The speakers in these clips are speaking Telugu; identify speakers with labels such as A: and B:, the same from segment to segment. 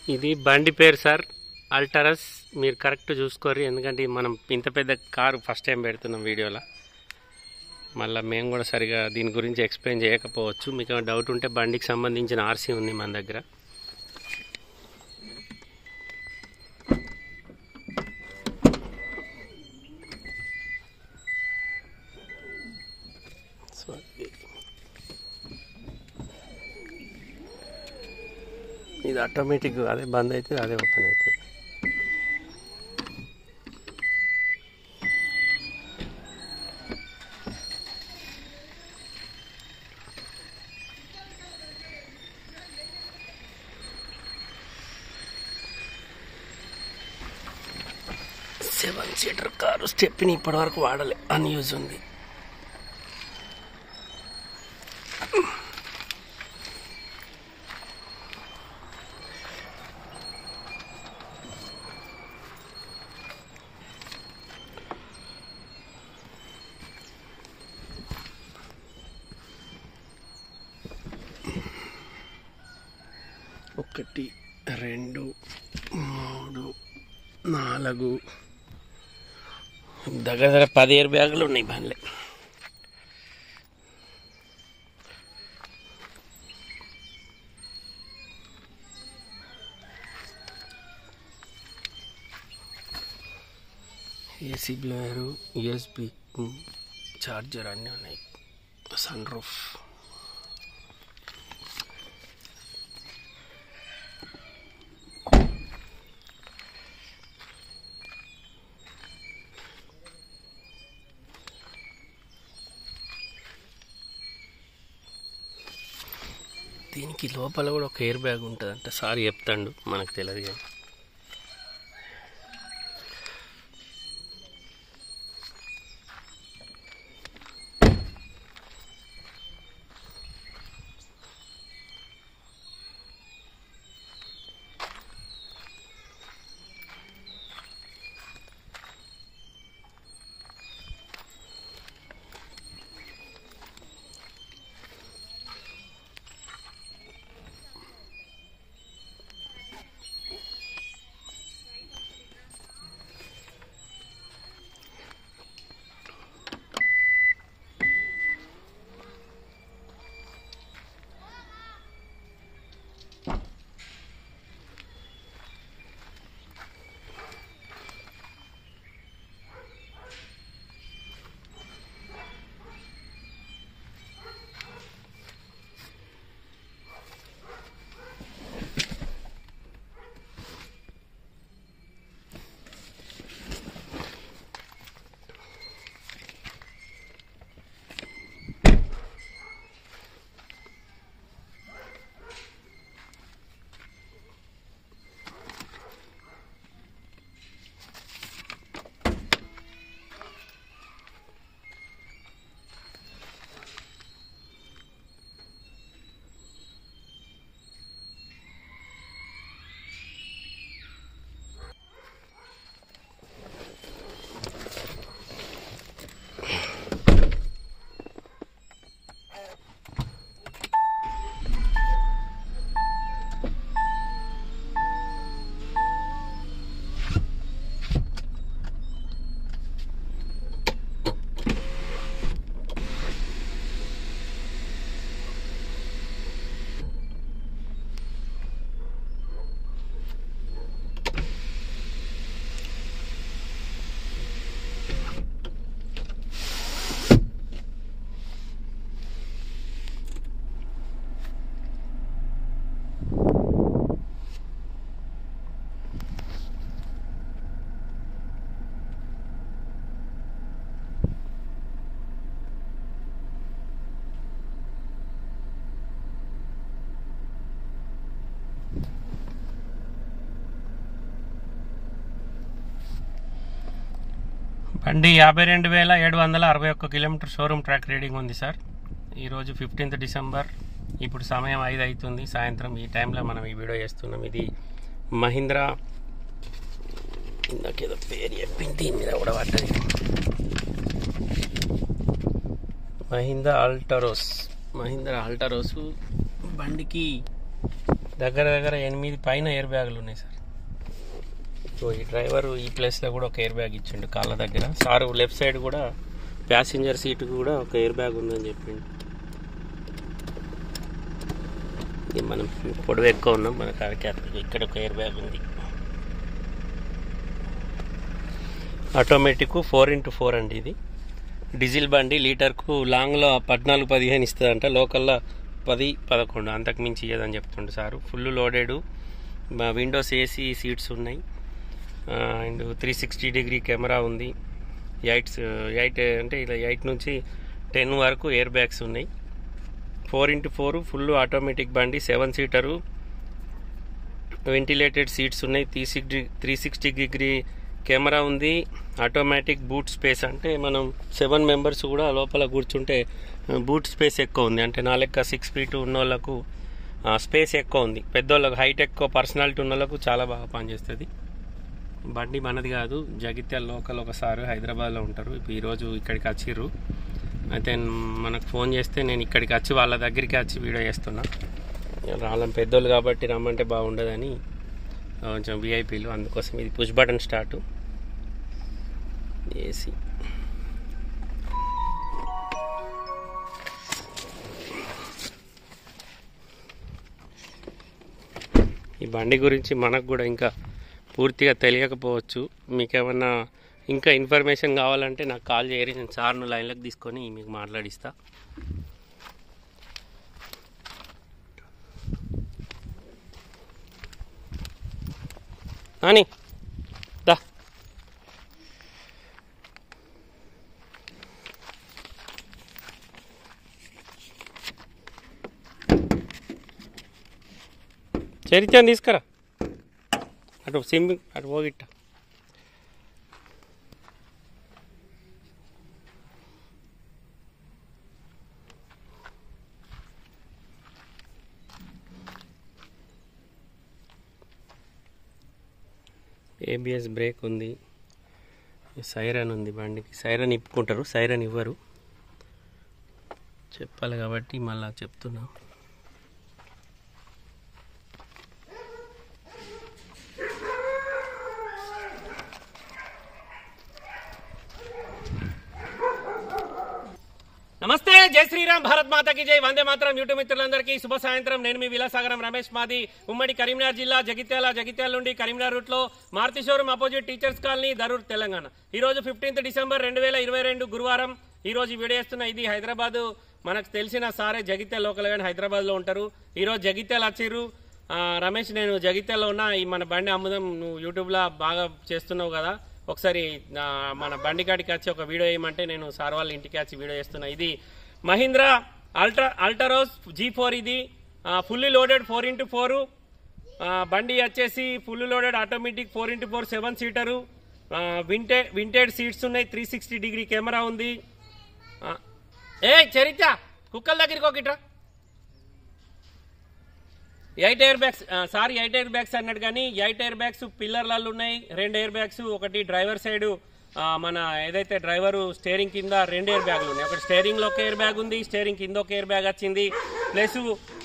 A: ఇది బండి పేరు సార్ అల్టరస్ మీరు కరెక్ట్ చూసుకోరు ఎందుకంటే ఇది మనం ఇంత పెద్ద కారు ఫస్ట్ టైం పెడుతున్నాం వీడియోలో మళ్ళీ మేము కూడా సరిగా దీని గురించి ఎక్స్ప్లెయిన్ చేయకపోవచ్చు మీకు ఏమైనా డౌట్ ఉంటే బండికి సంబంధించిన ఆర్సీ ఉంది మన దగ్గర సో ఇది- ఇది ఆటోమేటిక్ అదే బంద్ అవుతుంది అదే ఓపెన్ అవుతుంది సెవెన్ సీటర్ కారు స్టెప్ని ఇప్పటివరకు వాడలే అన్యూజ్ ఉంది ఒకటి రెండు మూడు నాలుగు దగ్గర దగ్గర పది ఎయిర్ బ్యాగులు ఉన్నాయి బండ్లే ఏసీ బ్లోయరు యూఎస్బి చార్జర్ అన్నీ ఉన్నాయి సన్ రూఫ్ దీనికి లోపల కూడా ఒక ఎయిర్ బ్యాగ్ ఉంటుంది అంటే సార్ చెప్తాడు మనకు తెలియదు కానీ బండి యాభై రెండు వేల ఏడు వందల అరవై ఒక్క కిలోమీటర్ షోరూమ్ ట్రాక్ రీడింగ్ ఉంది సార్ ఈరోజు ఫిఫ్టీన్త్ డిసెంబర్ ఇప్పుడు సమయం ఐదు అవుతుంది సాయంత్రం ఈ టైంలో మనం ఈ వీడియో చేస్తున్నాం ఇది మహీంద్రా ఇందాకేదో పేరు చెప్పింది దీని మీద కూడా పడ్డది మహీంద్రా ఆల్టరోస్ మహీంద్రా ఆల్టరోస్ బండికి దగ్గర దగ్గర ఎనిమిది పైన ఎయిర్ బ్యాగులు ఉన్నాయి సార్ సో ఈ డ్రైవర్ ఈ ప్లేస్లో కూడా ఒక ఎయిర్ బ్యాగ్ ఇచ్చిండు కాళ్ళ దగ్గర సార్ లెఫ్ట్ సైడ్ కూడా ప్యాసింజర్ సీట్ కూడా ఒక ఎయిర్ బ్యాగ్ ఉందని చెప్పిండు ఇది మనం పొడవు ఎక్కువ ఉన్నాం మన కాడికి ఇక్కడ ఒక ఎయిర్ బ్యాగ్ ఉంది ఆటోమేటిక్ ఫోర్ ఇంటూ ఫోర్ అండి ఇది డీజిల్ బండి లీటర్కు లాంగ్లో పద్నాలుగు పదిహేను ఇస్తుందంట లోకల్లో పది పదకొండు అంతకు మించి ఇయ్యదని చెప్తుండు sir full loaded windows AC seats ఉన్నాయి and three sixty degree camera ఉంది ఎయిట్ ఎయిట్ అంటే ఇలా ఎయిట్ నుంచి టెన్ వరకు ఎయిర్ బ్యాగ్స్ ఉన్నాయి four into four full automatic బండి సెవెన్ సీటరు వెంటిలేటెడ్ సీట్స్ ఉన్నాయి three sixty three sixty degree camera ఉంది ఆటోమేటిక్ బూట్ స్పేస్ అంటే మనం సెవెన్ మెంబర్స్ కూడా లోపల కూర్చుంటే బూట్ స్పేస్ ఎక్కువ ఉంది అంటే నా లెక్క సిక్స్ ఫీట్ ఉన్న వాళ్ళకు స్పేస్ ఎక్కువ ఉంది పెద్దోళ్ళకు హైట్ ఎక్కువ పర్సనాలిటీ ఉన్న వాళ్ళకు చాలా బాగా పనిచేస్తుంది బండి మనది కాదు జగిత్యాల లోకల్ ఒకసారి హైదరాబాద్లో ఉంటారు ఇప్పుడు ఈరోజు ఇక్కడికి వచ్చిర్రు అయితే మనకు ఫోన్ చేస్తే నేను ఇక్కడికి వచ్చి వాళ్ళ దగ్గరికి వచ్చి వీడియో చేస్తున్నా రాళ్ళం పెద్దోళ్ళు కాబట్టి రమ్మంటే బాగుండదని కొంచెం విఐపీలు అందుకోసం ఇది పుష్ బటన్ స్టార్ట్ ఏసీ ఈ బండి గురించి మనకు కూడా ఇంకా పూర్తిగా తెలియకపోవచ్చు మీకేమన్నా ఇంకా ఇన్ఫర్మేషన్ కావాలంటే నాకు కాల్ చేయరి నేను సార్ను లైన్లోకి తీసుకొని మీకు మాట్లాడిస్తా అని దా చరిత్రని తీసుకురా అటు సిమ్ అటు పోగిట్ట ఏబిఎస్ బ్రేక్ ఉంది సైరన్ ఉంది బండికి సైరన్ ఇప్పుకుంటారు సైరన్ ఇవ్వరు చెప్పాలి కాబట్టి మళ్ళా చెప్తున్నా నమస్తే జై శ్రీరామ్ భారత్ మాతకి జై వందే మాత్రం యూట్యూబ్ మిత్రులందరికీ శుభ సాయంత్రం నేను మీ విలాసాగరం రమేష్ మాది ఉమ్మడి కరీంనగర్ జిల్లా జగిత్యాల జగిత్యాల నుండి కరీంనగర్ రూట్ లో Maruti showroom opposite teachers colony Darur Telangana ఈ రోజు ఫిఫ్టీన్త్ డిసెంబర్ రెండు వేల ఇరవై రెండు గురువారం ఈ రోజు వీడియో చేస్తున్న ఇది హైదరాబాద్ మనకు తెలిసిన సారే జగిత్యాల లోకల్ కానీ హైదరాబాద్ లో ఉంటారు ఈ రోజు జగిత్యాల వచ్చిర్రు ఆ, రమేష్ నేను జగిత్యాలలో ఉన్నా ఈ మన బండి అమ్ముదాం నువ్వు యూట్యూబ్ లో బాగా చేస్తున్నావు కదా ఒకసారి నా మన బండి కాడికి వచ్చి ఒక వీడియో వేయమంటే నేను సార్ వాళ్ళ ఇంటికి వచ్చి వీడియో చేస్తున్నా ఇది Mahindra ultra Alturas G four ఇది fully loaded four into four బండి వచ్చేసి full loaded automatic four into four seven seater వింటే వింటెడ్ సీట్స్ ఉన్నాయి త్రీ సిక్స్టీ డిగ్రీ కెమెరా ఉంది ఆ, ఏ చరిత్ర కుక్కల దగ్గరికి ఒకట్రా eight air bags sorry eight air bags అన్నాడు కానీ ఎయిట్ ఎయిర్ బ్యాగ్స్ పిల్లర్లలో ఉన్నాయి రెండు ఎయిర్ బ్యాగ్స్ ఒకటి డ్రైవర్ సైడ్ మన ఏదైతే డ్రైవర్ స్టేరింగ్ కింద రెండు ఎయిర్ బ్యాగులు ఉన్నాయి ఒకటి స్టేరింగ్ లో ఒక ఎయిర్ బ్యాగ్ ఉంది స్టేరింగ్ కింద ఒక ఎయిర్ బ్యాగ్ వచ్చింది ప్లస్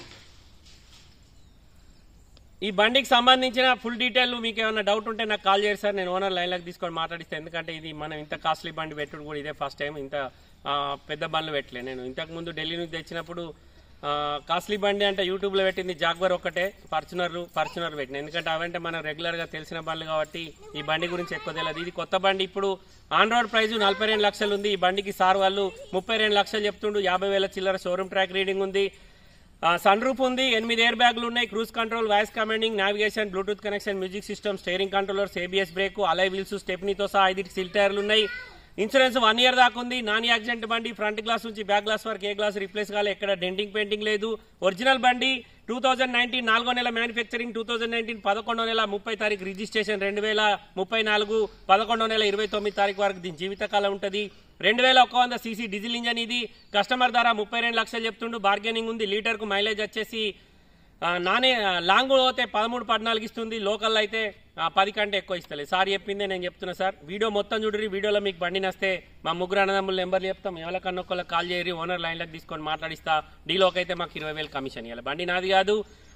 A: ఈ బండికి సంబంధించిన ఫుల్ డీటెయిల్ మీకు ఏమైనా డౌట్ ఉంటే నాకు కాల్ చేయండి సార్ నేను ఓనర్ లైన్లోకి తీసుకొని మాట్లాడిస్తాను ఎందుకంటే ఇది మనం ఇంత కాస్ట్లీ బండి పెట్టుడు కూడా ఇదే ఫస్ట్ టైం ఇంత ఆ, పెద్ద బండ్లు పెట్టలే నేను ఇంతకు ముందు ఢిల్లీ నుంచి తెచ్చినప్పుడు కాస్ట్లీ బండి అంటే యూట్యూబ్లో పెట్టింది జాగ్వర్ ఒక్కటే ఫార్చునర్లు ఫార్చునర్ పెట్టిన ఎందుకంటే అవంటే మనం రెగ్యులర్గా తెలిసిన బండ్లు కాబట్టి ఈ బండి గురించి ఎక్కువ తెలియదు ఇది కొత్త బండి ఇప్పుడు ఆన్ రోడ్ ప్రైస్ నలభై రెండు లక్షలు ఉంది ఈ బండికి సార్ వాళ్ళు ముప్పై రెండు లక్షలు చెప్తుండు యాభై వేల చిల్లర షోరూమ్ ట్రాక్ రీడింగ్ ఉంది సన్ రూఫ్ ఉంది ఎనిమిది ఎయిర్ బ్యాగులు ఉన్నాయి cruise control voice commanding navigation bluetooth connection music system steering controllers ABS brake alloy wheels స్టెప్నీతో సహా ఐదు సిల్ టైర్లు ఉన్నాయి ఇన్సూరెన్స్ వన్ ఇయర్ దాకా ఉంది నాన్ యాక్సిడెంట్ బండి ఫ్రంట్ గ్లాస్ నుంచి బ్యాక్ గ్లాస్ వరకు ఏ గ్లాస్ రీప్లేస్ కాలే ఎక్కడ డెంటింగ్ పెయింటింగ్ లేదు ఒరిజినల్ బండి టూ థౌజండ్ నైన్టీన్ నాలుగో నెల మ్యానుఫ్యాక్చరింగ్ టూ థౌజండ్ నైన్టీన్ పదకొండో నెల ముప్పై తారీఖు రిజిస్ట్రేషన్ రెండు వేల ముప్పై నాలుగు పదకొండో నెల ఇరవై తొమ్మిది తారీఖు వరకు దీని జీవితకాలం ఉంటుంది రెండు వేల ఒక్క వంద సీసీ డీజిల్ ఇంజన్ ఇది కస్టమర్ ధర ముప్పై రెండు లక్షలు చెప్తుండు బార్గెనింగ్ ఉంది లీటర్కు మైలేజ్ వచ్చేసి ఆ, నానే ఆ, లాంగ్ పోతే పదమూడు పద్నాలుగు ఇస్తుంది లోకల్ అయితే ఆ, పది కంటే ఎక్కువ ఇస్తలేదు సార్ చెప్పిందే నేను చెప్తున్నా సార్ వీడియో మొత్తం చూడరి వీడియోలో మీకు బండి నస్తే మా ముగ్గురు అన్నదమ్ముల నెంబర్లు చెప్తాం ఎవరికన్నా ఒకళ్ళకి కాల్ చేయరి ఓనర్ లైన్లకు తీసుకొని మాట్లాడిస్తా డీలోకి అయితే మాకు ఇరవై వేలు కమిషన్ ఇవ్వాలి బండి నాది కాదు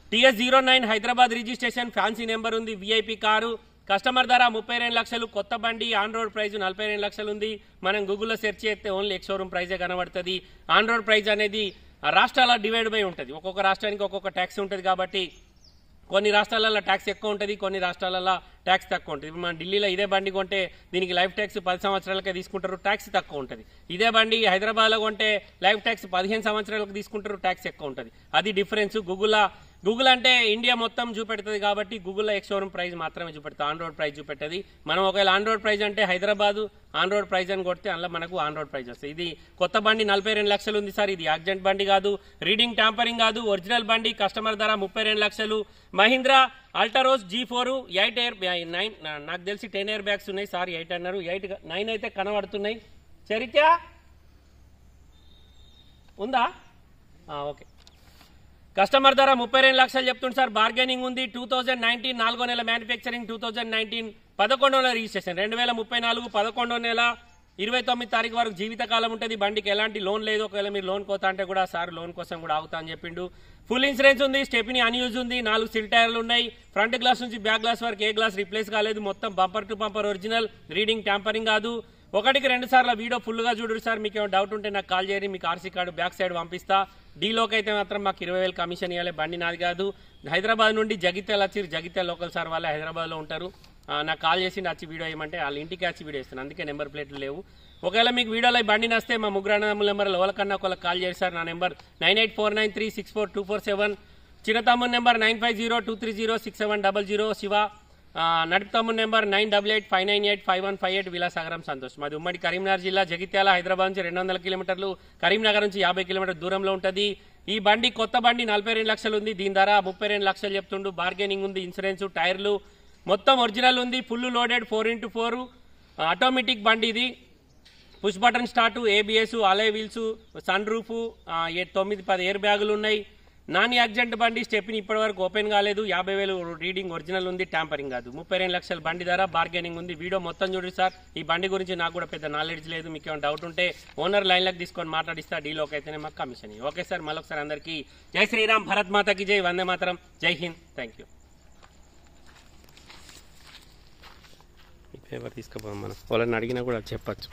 A: TS zero nine Hyderabad registration fancy number ఉంది విఐపి కారు కస్టమర్ ధర ముప్పై రెండు లక్షలు కొత్త బండి ఆన్ రోడ్ ప్రైస్ నలభై రెండు లక్షలు ఉంది మనం గూగుల్లో సెర్చ్ చేస్తే ఓన్లీ ఎక్స్ షోరూమ్ ప్రైజే కనబడుతుంది ఆన్ రోడ్ ప్రైస్ అనేది ఆ రాష్ట్రాల డివైడ్ బై ఉంటుంది ఒక్కొక్క రాష్ట్రానికి ఒక్కొక్క ట్యాక్స్ ఉంటుంది కాబట్టి కొన్ని రాష్ట్రాలలో ట్యాక్స్ ఎక్కువ ఉంటుంది కొన్ని రాష్ట్రాలలో ట్యాక్స్ తక్కువ ఉంటుంది ఇప్పుడు మన ఢిల్లీలో ఇదే బండి కొంటే దీనికి లైఫ్ ట్యాక్స్ పది సంవత్సరాలకే తీసుకుంటారు ట్యాక్స్ తక్కువ ఉంటుంది ఇదే బండి హైదరాబాద్లో కొంటే లైఫ్ ట్యాక్స్ పదిహేను సంవత్సరాలకు తీసుకుంటారు ట్యాక్స్ ఎక్కువ ఉంటుంది అది డిఫరెన్స్ గూగుల్ గూగుల్ అంటే ఇండియా మొత్తం చూపెడుతుంది కాబట్టి గూగుల్లో ఎక్స్ షోరూమ్ ప్రైస్ మాత్రమే చూపెడుతుంది ఆన్ రోడ్ ప్రైస్ చూపెట్టది మనం ఒకవేళ ఆన్ రోడ్ ప్రైస్ అంటే హైదరాబాద్ ఆన్ రోడ్ ప్రైస్ అని కొడితే అందులో మనకు ఆన్ రోడ్ ప్రైస్ వస్తుంది ఇది కొత్త బండి నలభై రెండు లక్షలు ఉంది సార్ ఇది యాక్సిడెంట్ బండి కాదు రీడింగ్ ట్యాంపరింగ్ కాదు ఒరిజినల్ బండి కస్టమర్ ధర ముప్పై రెండు లక్షలు Mahindra Alturas G four eight air nine నాకు తెలిసి టెన్ ఇయర్ బ్యాగ్స్ ఉన్నాయి సార్ ఎయిట్ అన్నారు ఎయిట్ నైన్ అయితే కనబడుతున్నాయి చరిత్ర ఉందా ఆ, ఓకే కస్టమర్ ధర ముప్పై రెండు లక్షలు చెప్తుంది సార్ బార్గెనింగ్ ఉంది టూ థౌజండ్ నైన్టీన్ నాలుగో నెల మ్యానుఫ్యాక్చరింగ్ టూ థౌజండ్ నైన్టీన్ పదకొండో నెల రిజిస్ట్రేషన్ రెండు వేల ముప్పై నాలుగు పదకొండో నెల ఇరవై తొమ్మిది తారీఖు వరకు జీవితకాలం ఉంటుంది బండికి ఎలాంటి లోన్ లేదు ఒకవేళ మీరు లోన్ కోతా అంటే కూడా సార్ లోన్ కోసం కూడా ఆగుతా అని చెప్పిండు ఫుల్ ఇన్సూరెన్స్ ఉంది స్టెపిని అన్యూజ్ ఉంది నాలుగు సిల్ టైర్లు ఉన్నాయి ఫ్రంట్ గ్లాస్ నుంచి బ్యాక్ గ్లాస్ వరకు ఏ గ్లాస్ రిప్లేస్ కాలేదు మొత్తం bumper to bumper original reading tampering కాదు ఒకటికి రెండు సార్లు వీడియో ఫుల్గా చూడరు సార్ మీకు ఏమైనా డౌట్ ఉంటే నాకు కాల్ చేయరు మీకు ఆర్సీ కార్డు బ్యాక్ సైడ్ పంపిస్తా డీలోకి అయితే మాత్రం మాకు ఇరవై వేలు కమిషన్ ఇవ్వాలి బండి నాది కాదు హైదరాబాద్ నుండి జగిత్యాల వచ్చి జగిత్యాల లోకల్ సార్ వాళ్ళే హైదరాబాద్లో ఉంటారు ఆ, నాకు కాల్ చేసి వచ్చి వీడియో ఇవ్వమంటే వాళ్ళ ఇంటికి వచ్చి వీడియో ఇస్తాను అందుకే నెంబర్ ప్లేట్లు లేవు ఒకవేళ మీకు వీడియోలో ఈ బండి నస్తే మా ముగ్గురు అన్నదమ్ముల నెంబర్ ఎవరికన్నా ఒకళ్ళకి కాల్ చేశారు నా number nine eight four nine three six four two four seven చిన్నతమ్ముడు number nine five zero two three zero six seven double zero Shiva ఆ, నడుపుతమ్ముడు number nine double eight five nine eight five one five eight Vilasagaram Santosh మాది ఉమ్మడి కరీంనగర్ జిల్లా జగిత్యాల హైదరాబాద్ నుంచి రెండు వందల కిలోమీటర్లు కరీంనగర్ నుంచి యాభై కిలోమీటర్ దూరంలో ఉంటుంది ఈ బండి కొత్త బండి నలభై రెండు లక్షలు ఉంది దీని ధర ముప్పై రెండు లక్షలు చెప్తుండు బార్గెనింగ్ ఉంది ఇన్సూరెన్స్ టైర్లు మొత్తం ఒరిజినల్ ఉంది full loaded four into four automatic బండి ఇది push button start ABS alloy wheels sun roof తొమ్మిది పది ఎయిర్ బ్యాగులు ఉన్నాయి నాన్ యాక్సిడెంట్ బండి స్టెప్ని ఇప్పటి వరకు ఓపెన్ కాలేదు యాభై వేలు రీడింగ్ ఒరిజినల్ ఉంది ట్యాంపరింగ్ కాదు ముప్పై రెండు లక్షల బండి ధర బార్గెనింగ్ ఉంది వీడియో మొత్తం చూడండి సార్ ఈ బండి గురించి నాకు కూడా పెద్ద నాలెడ్జ్ లేదు మీకు ఏమైనా డౌట్ ఉంటే ఓనర్ లైన్లకు తీసుకొని మాట్లాడిస్తా డీలోకి అయితేనే మాకు కమిషన్ ఇవ్వండి. ఓకే సార్ మళ్ళొకసారి అందరికీ జై శ్రీరామ్ భరత్ మాతకి జై వందే మాతరం జై హింద్ థ్యాంక్ యూ ఈ పేపర్ తీసుకుపోదాం మనం వాళ్ళని అడిగినా కూడా చెప్పచ్చు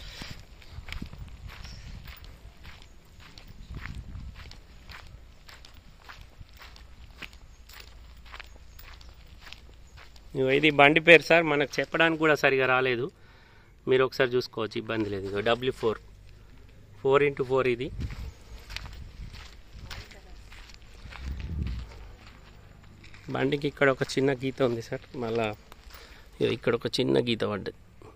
A: ఇగో ఇది బండి పేరు సార్ మనకు చెప్పడానికి కూడా సరిగా రాలేదు మీరు ఒకసారి చూసుకోవచ్చు ఇబ్బంది లేదు ఇగో W four four into four ఇది బండికి ఇక్కడ ఒక చిన్న గీత ఉంది సార్ మళ్ళా ఇగో ఇక్కడ ఒక చిన్న గీత పడ్డది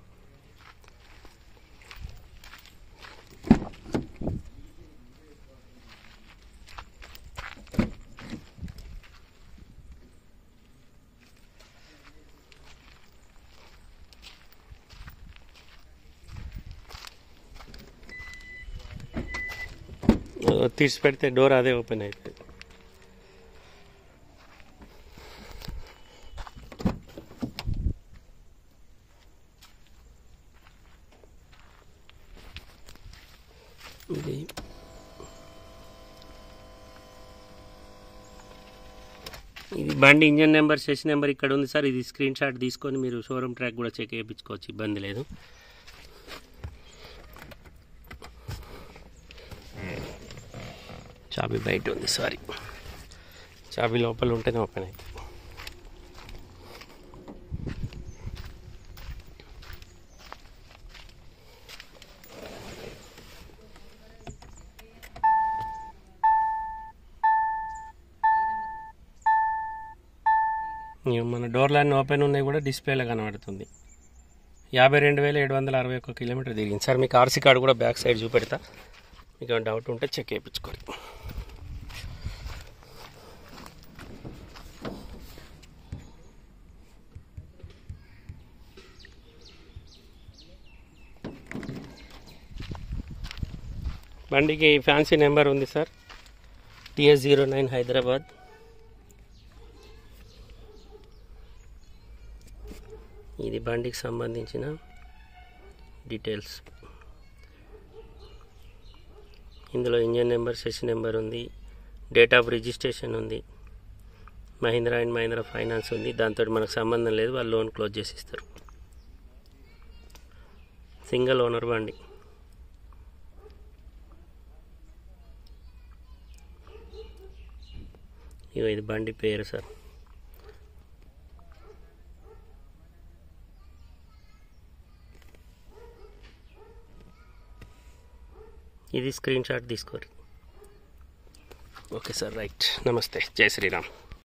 A: తీసి పెడితే డోర్ అదే ఓపెన్ అవుతుంది ఇది ఇది బండి ఇంజన్ నెంబర్ సెషన్ నెంబర్ ఇక్కడ ఉంది సార్ ఇది స్క్రీన్ షాట్ తీసుకొని మీరు షోరూమ్ ట్రాక్ కూడా చెక్ చేయించుకోవచ్చు ఇబ్బంది లేదు చాబీ బయట ఉంది సారీ చాబీ లోపల ఉంటేనే ఓపెన్ అవుతుంది ఇక మన డోర్లు అన్నీ ఓపెన్ ఉన్నాయి కూడా డిస్ప్లేలో కనబడుతుంది యాభై రెండు వేల ఏడు వందల అరవై ఒక్క కిలోమీటర్ తిరిగింది సార్ మీకు ఆర్సీ కార్డు కూడా బ్యాక్ సైడ్ చూపెడతా మీకు ఏమైనా డౌట్ ఉంటే చెక్ చేయించుకోండి బండికి ఫ్యాన్సీ నెంబర్ ఉంది sir TS zero nine Hyderabad ఇది బండికి సంబంధించిన డీటెయిల్స్ ఇందులో ఇంజన్ నెంబర్ సెషన్ నెంబర్ ఉంది డేట్ ఆఫ్ రిజిస్ట్రేషన్ ఉంది మహీంద్రా అండ్ మహీంద్రా ఫైనాన్స్ ఉంది దాంతో మనకు సంబంధం లేదు వాళ్ళు లోన్ క్లోజ్ చేసి ఇస్తారు సింగిల్ ఓనర్ బండి ఇగో ఇది బండి పేరు సార్ ఇది స్క్రీన్ షాట్ తీసుకోరు ఓకే సార్ రైట్ నమస్తే జై శ్రీరామ్